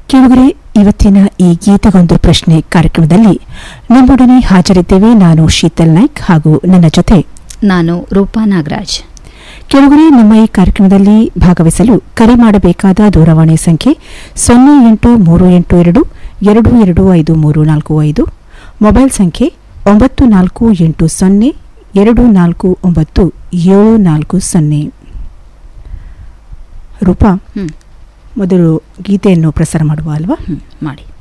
ಕೇಳುಗರೆ ಇವತ್ತಿನ ಈ ಗೀತೆಗೊಂದು ಪ್ರಶ್ನೆ ಕಾರ್ಯಕ್ರಮದಲ್ಲಿ ನಿಮ್ಮೊಡನೆ ಹಾಜರಿದ್ದೇವೆ ನಾನು ಶೀತಲ್ ನಾಯ್ಕ್ ಹಾಗೂ ನನ್ನ ಜೊತೆ ನಾನು ರೂಪಾ ನಾಗರಾಜ್ ಕೆಳಗರೆ ನಮ್ಮ ಈ ಕಾರ್ಯಕ್ರಮದಲ್ಲಿ ಭಾಗವಹಿಸಲು ಕರೆ ಮಾಡಬೇಕಾದ ದೂರವಾಣಿ ಸಂಖ್ಯೆ ಸೊನ್ನೆ ಎಂಟು ಮೂರು ಎಂಟು ಎರಡು ಎರಡು ಎರಡು ಐದು ಮೂರು ನಾಲ್ಕು ಐದು ಮೊಬೈಲ್ ಸಂಖ್ಯೆ ಒಂಬತ್ತು ನಾಲ್ಕು ಎಂಟು ಸೊನ್ನೆ ಎರಡು ನಾಲ್ಕು ಒಂಬತ್ತು ಏಳು ನಾಲ್ಕು ಸೊನ್ನೆ ರೂಪಾ ಹ್ಮ್ ಮೊದಲು ಗೀತೆಯನ್ನು ಪ್ರಸಾರ ಮಾಡುವ ಅಲ್ವಾ ಹ್ಮ್ ಮಾಡಿ